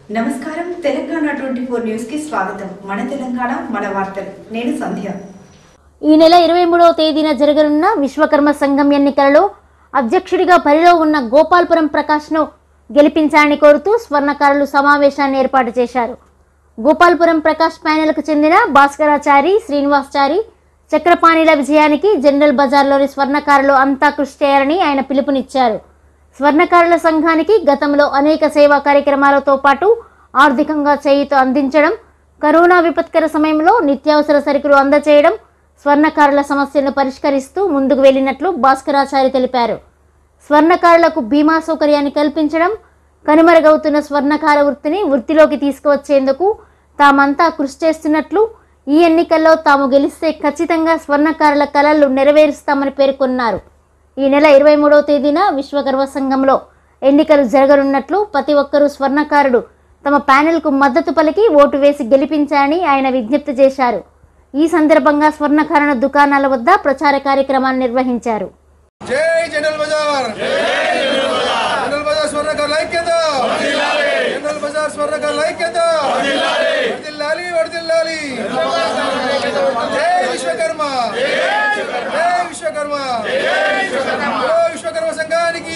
నమస్కారం Telangana twenty four news కి స్వాగతం మన తెలంగాణ మన వార్తలు నేను సంధ్య ఈ నెల ఇరవై మూడవ తేదీన జరగనున్న విశ్వకర్మ సంఘం ఎన్నికలలో అధ్యక్షుడిగా బరిలో ఉన్న గోపాల్పురం ప్రకాష్ను గెలిపించాలని కోరుతూ స్వర్ణకారులు సమావేశాన్ని ఏర్పాటు చేశారు గోపాల్పురం ప్రకాష్ ప్యానెల్కు చెందిన భాస్కరాచారి శ్రీనివాస్చారి చక్రపాణిల విజయానికి జనరల్ బజార్లోని స్వర్ణకారులు అంతా కృషి చేయాలని ఆయన పిలుపునిచ్చారు స్వర్ణకారుల సంఘానికి గతంలో అనేక సేవా కార్యక్రమాలతో పాటు ఆర్థికంగా చేయూత అందించడం కరోనా విపత్కర సమయంలో నిత్యావసర సరుకులు అందజేయడం స్వర్ణకారుల సమస్యలను పరిష్కరిస్తూ ముందుకు వెళ్ళినట్లు భాస్కరాచారి తెలిపారు స్వర్ణకారులకు బీమా సౌకర్యాన్ని కల్పించడం కనుమరుగవుతున్న స్వర్ణకార వృత్తిని వృత్తిలోకి తీసుకువచ్చేందుకు తామంతా కృషి చేస్తున్నట్లు ఈ ఎన్నికల్లో తాము గెలిస్తే ఖచ్చితంగా స్వర్ణకారుల కలలు నెరవేరుస్తామని పేర్కొన్నారు ఈ నెల ఇరవై మూడవ తేదీన విశ్వగర్వ సంఘంలో ఎన్నికలు జరగనున్నట్లు ప్రతి ఒక్కరూ స్వర్ణకారుడు తమ ప్యానెల్కు మద్దతు పలికి ఓటు వేసి గెలిపించాలని ఆయన విజ్ఞప్తి చేశారు ఈ సందర్భంగా స్వర్ణకారుల దుకాణాల వద్ద ప్రచార కార్యక్రమాన్ని నిర్వహించారు జై జనరల్ బజార్ జనరల్ బజార్ స్వర్ణకర్ ఐక్యత జనరల్ బజార్ స్వర్ణకర్ ఐక్యత వర్దిల్లాలి వర్దిల్లాలి జై విశ్వకర్మ జై విశ్వకర్మ ఓ విశ్వకర్మ సంఘానికి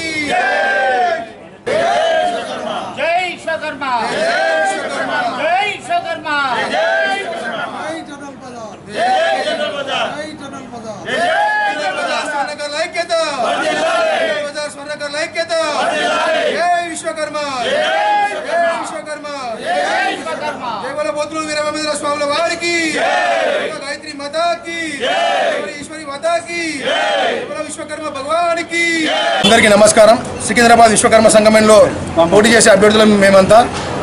జై విశ్వకర్మ జై విశ్వకర్మ జనరల్ బజార్ స్వర్ణకర్ ఐక్యత జనరల్ బజార్ స్వర్ణకర్ ఐక్యత జై విశ్వకర్మ జై విశ్వకర్మ కేవల బోతులు వీరభద్ర స్వాముల వారికి కేవల గాయత్రి మాతాకి కేవల ఈశ్వరి మాతాకి కేవల విశ్వకర్మ భగవానికి అందరికీ నమస్కారం సికింద్రాబాద్ విశ్వకర్మ సంగమంలో పోటీ చేసే అభ్యర్థులం మేమంతా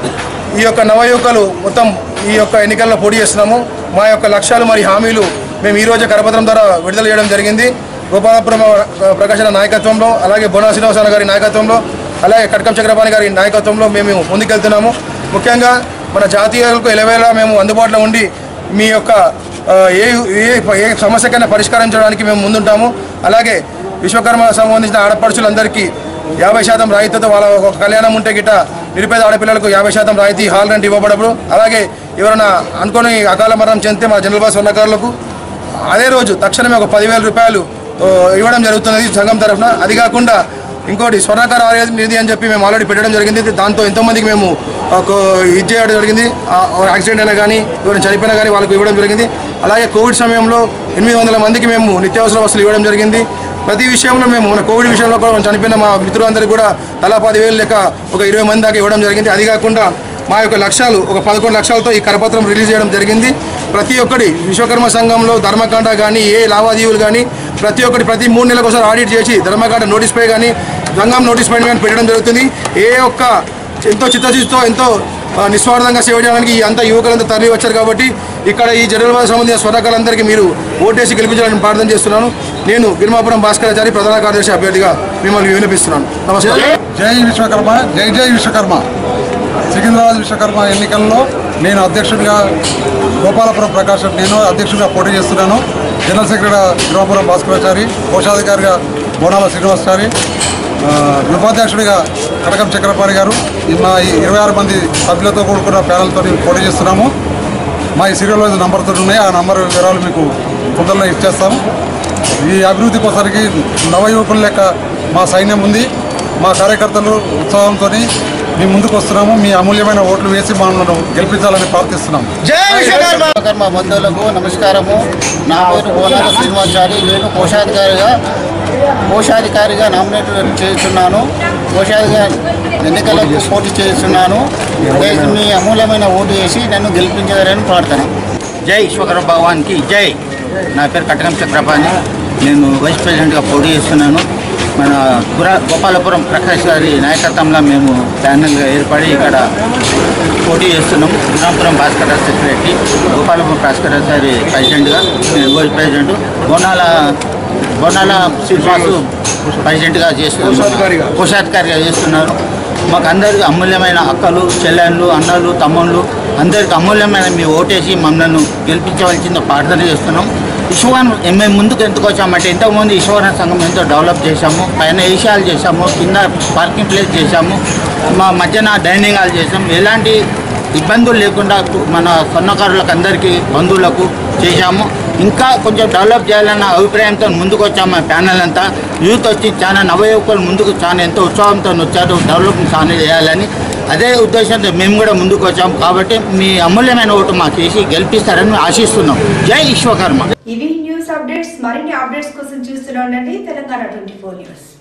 ఈ యొక్క నవయువకులు మొత్తం ఈ యొక్క ఎన్నికల్లో పోటీ చేస్తున్నాము మా యొక్క లక్ష్యాలు మరియు హామీలు మేము ఈ రోజే కరపత్రం ద్వారా విడుదల చేయడం జరిగింది గోపాలపురం ప్రకాశన నాయకత్వంలో అలాగే బొనా శ్రీనివాసన గారి నాయకత్వంలో అలాగే కటకం చక్రపాణి గారి నాయకత్వంలో మేము ముందుకెళ్తున్నాము ముఖ్యంగా మన జాతీయులకు ఎలవేళ మేము అందుబాటులో ఉండి మీ యొక్క ఆ, ఏ ఏ ఏ సమస్యకైనా పరిష్కరించడానికి మేము ముందుంటాము అలాగే విశ్వకర్మ సంబంధించిన ఆడపడుచులందరికీ యాభై శాతం రాయితీతో వాళ్ళ ఒక కళ్యాణం ఉంటే గిట్ట నిరుపేద ఆడపిల్లలకు యాభై శాతం రాయితీ హాల్ రెంట్ ఇవ్వబడప్పుడు అలాగే ఎవరైనా అనుకోని అకాల మరణం చెందితే మా జనరల్ బస్ ఉన్నకారులకు అదే రోజు తక్షణమే ఒక పదివేల రూపాయలు ఓ, ఇవ్వడం జరుగుతున్నది సంఘం తరఫున అది కాకుండా ఇంకోటి స్వర్ణకార ఆరోగ్య నిధి అని చెప్పి మేము ఆల్రెడీ పెట్టడం జరిగింది దాంతో ఎంతోమందికి మేము ఒక ఇది చేయడం జరిగింది ఆ, ఒక యాక్సిడెంట్ అయినా కానీ ఎవరైనా చనిపోయినా కానీ వాళ్ళకి ఇవ్వడం జరిగింది అలాగే కోవిడ్ సమయంలో ఎనిమిది వందల మందికి మేము నిత్యావసర వస్తువులు ఇవ్వడం జరిగింది ప్రతి విషయంలో మేము మన కోవిడ్ విషయంలో కూడా చనిపోయిన మా మిత్రులందరికీ కూడా తలా పదివేలు లెక్క ఒక ఇరవై మంది దాకా ఇవ్వడం జరిగింది అది కాకుండా మా యొక్క లక్ష్యాలు ఒక పదకొండు లక్షలతో ఈ కరపత్రం రిలీజ్ చేయడం జరిగింది ప్రతి ఒక్కటి విశ్వకర్మ సంఘంలో ధర్మకాండ కానీ ఏ లావాదేవీలు కానీ ప్రతి ఒక్కటి ప్రతి మూడు నెలలకు ఒకసారి ఆడిట్ చేసి ధర్మకాండ నోటీస్ పై కానీ సంఘం నోటీస్ పైన కానీ పెట్టడం జరుగుతుంది ఏ ఒక్క ఎంతో చిత్తశుద్ధితో ఎంతో ఆ, నిస్వార్థంగా సేవ చేయడానికి ఈ అంతా యువకులంతా తరలి వచ్చారు కాబట్టి ఇక్కడ ఈ జనరల్ వారికి సంబంధించిన స్వర్ణకాలందరికీ మీరు ఓటేసి గెలిపించాలని ప్రార్థన చేస్తున్నాను నేను గిరిమాపురం భాస్కరాచారి ప్రధాన కార్యదర్శి అభ్యర్థిగా మిమ్మల్ని వినిపిస్తున్నాను నమస్కారం జై విశ్వకర్మ జై జై విశ్వకర్మ సికింద్రాబాద్ విశ్వకర్మ ఎన్నికల్లో నేను అధ్యక్షుడిగా గోపాలపురం ప్రకాష్ నేను అధ్యక్షుడిగా పోటీ చేస్తున్నాను జనరల్ సెక్రటరీగా గిరిమాపురం భాస్కరాచారి కోశాధికారిగా బోనాల శ్రీనివాసారి ఆ, ఉపాధ్యక్షుడిగా కనకం చక్రపాణి గారు ఈ మా ఈ ఇరవై ఆరు మంది సభ్యులతో కూడుకున్న ప్యానల్తో పోటీ చేస్తున్నాము మా ఈ సీరియల్ వైజ్ నంబర్తో ఉన్నాయి ఆ నంబర్ వివరాలు మీకు తొందరలో ఇచ్చేస్తాం ఈ అభివృద్ధి కోసానికి నవయువకుల లెక్క మా సైన్యం ఉంది మా కార్యకర్తలు ఉత్సాహంతో మేము ముందుకు వస్తున్నాము మీ అమూల్యమైన ఓట్లు వేసి మనల్ని గెలిపించాలని ప్రార్థిస్తున్నాం విశ్వకర్మ బంధువులకు నమస్కారము నా పేరు బోనాల శ్రీనివాసారి నేను కోశాధికారిగా కోశాధికారిగా నామినేట్ చేస్తున్నాను కోశాధికారి ఎన్నికలకు పోటీ చేస్తున్నాను దయచేసి మీ అమూల్యమైన ఓటు వేసి నన్ను గెలిపించారని ప్రార్థన జై విశ్వకర్మ భగవాన్కి జై నా పేరు కటకం చక్రపాణి నేను వైస్ ప్రెసిడెంట్గా పోటీ చేస్తున్నాను మన గురా గోపాలపురం ప్రకాష్ గారి నాయకత్వంలో మేము ప్యానల్గా ఏర్పడి ఇక్కడ పోటీ చేస్తున్నాం గురాపురం భాస్కర్ సెక్రటరీ గోపాలపురం భాస్కర్ గారి ప్రెసిడెంట్గా నేను వైస్ ప్రెసిడెంట్ బోనాల బోనాల శ్రీనివాసు ప్రెసిడెంట్గా చేస్తున్నాను కోశాధికారిగా చేస్తున్నారు మాకు అందరికీ అమూల్యమైన అక్కలు చెల్లెళ్ళు అన్నలు తమ్ముళ్ళు అందరికీ అమూల్యమైన మీ ఓటేసి మమ్మల్ని గెలిపించవలసిందో ప్రార్థన చేస్తున్నాం విశ్వకర్మ మేము ముందుకు ఎందుకు వచ్చామంటే ఇంతకుముందు విశ్వకర్మ సంఘం ఎంతో డెవలప్ చేశాము పైన ఏషియాలు చేశాము కింద పార్కింగ్ ప్లేస్ చేశాము మా మధ్యన డైనింగ్ హాల్ చేసాము ఎలాంటి ఇబ్బందులు లేకుండా మన స్వర్ణకారులకు అందరికీ బంధువులకు చేశాము ఇంకా కొంచెం డెవలప్ చేయాలన్న అభిప్రాయంతో ముందుకు వచ్చాము మా ప్యానల్ అంతా యూత్ వచ్చి చాలా నవయువకులు ముందుకు చాలా ఎంతో ఉత్సాహంతో వచ్చారు డెవలప్ చాలా చేయాలని అదే ఉద్దేశంతో మేము కూడా ముందుకు వచ్చాము కాబట్టి మీ అమూల్యమైన ఓటు మాకు వేసి గెలిపిస్తారని ఆశిస్తున్నాం జై విశ్వకర్మ ఇవి న్యూస్ అప్డేట్స్ మరిన్ని అప్డేట్స్ కోసం చూస్తూనే ఉండండి తెలంగాణ ట్వంటీ ఫోర్ న్యూస్